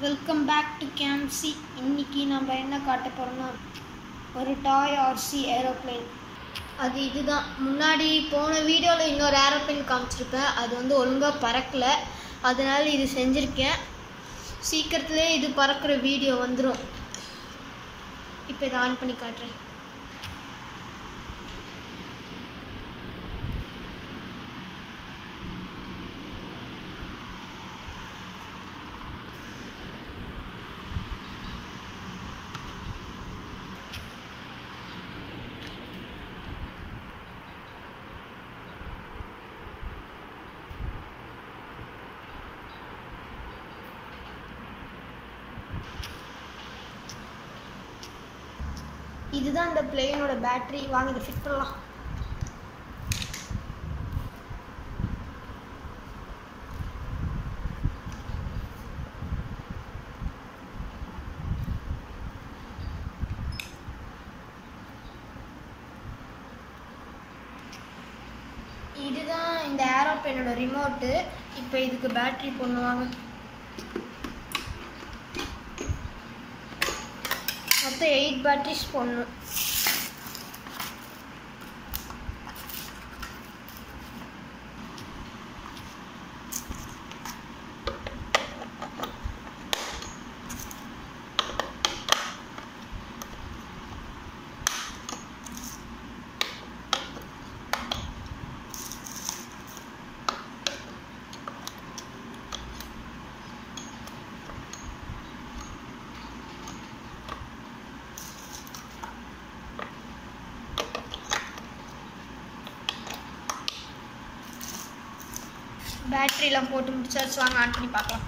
welcome back to கேம்சி இன்னைக்கு நம்ம என்ன காட்ட போகிறோம்னா ஒரு டாய் ஆர்சி ஏரோப்ளேன் அது இதுதான் முன்னாடி போன வீடியோவில் இன்னொரு ஏரோப்ளேன் காமிச்சிருப்பேன் அது வந்து ஒழுங்காக பறக்கல அதனால இது செஞ்சுருக்கேன் சீக்கிரத்துலேயே இது பறக்கிற வீடியோ வந்துடும் இப்போ இதை ஆன் பண்ணி காட்டுறேன் இதுதான் இந்த பிளேனோட பேட்டரி வாங்க இதை ஃபிட் பண்ணலாம் இதுதான் இந்த ஏரோப்ளேனோட ரிமோட்டு இப்போ இதுக்கு பேட்டரி பண்ணுவாங்க மொத்தம் எயிட் பேட்டரிஸ் போடணும் பேட்டரிலாம் போட்டு முடிச்சாச்சு வாங்க ஆன் பண்ணி பார்க்கலாம்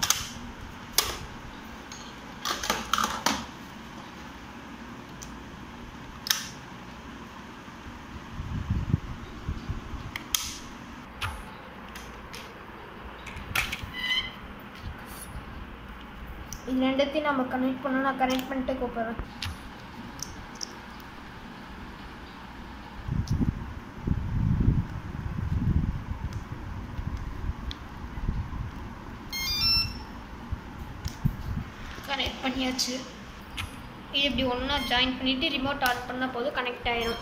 இது ரெண்டுத்தையும் நம்ம கனெக்ட் பண்ணோம் நான் கனெக்ட் பண்ணிட்டு கூப்பிட்றேன் கனெக்ட் பண்ணியாச்சு இது இப்படி ஒன்றா ஜாயின் பண்ணிவிட்டு ரிமோட் ஆன் பண்ணால் போதும் கனெக்ட் ஆயிடும்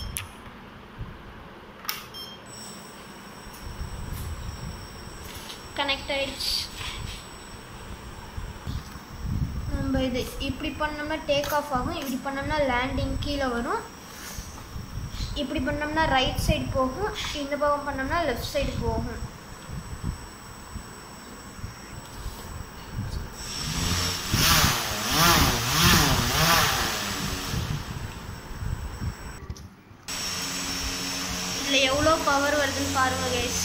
கனெக்ட் ஆயிடுச்சு நம்ம இது இப்படி பண்ணோம்னா டேக் ஆஃப் ஆகும் இப்படி பண்ணோம்னா லேண்டிங் கீழே வரும் இப்படி பண்ணோம்னா ரைட் சைடு போகும் இந்த பக்கம் பண்ணோம்னா லெஃப்ட் சைடு போகும் இதில் எவ்வளோ பவர் வருதுன்னு பாருங்க கைஸ்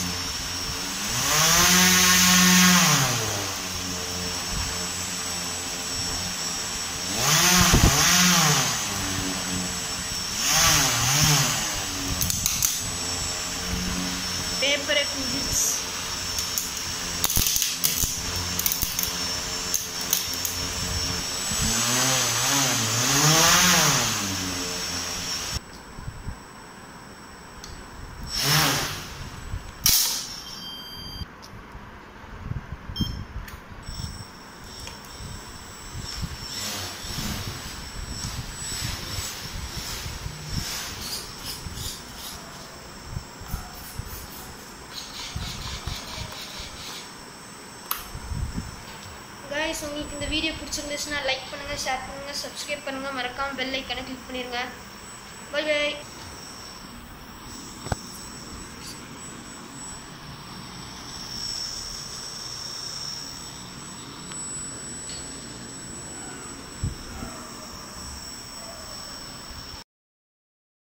பேப்பரை குஞ்சிச்சு கைஸ் உங்களுக்கு இந்த வீடியோ பிடிச்சிருந்துச்சுன்னா லைக் பண்ணுங்கள் ஷேர் பண்ணுங்கள் சப்ஸ்கிரைப் பண்ணுங்கள் மறக்காமல் பெல் ஐக்கனை கிளிக் பண்ணிடுங்க பை பை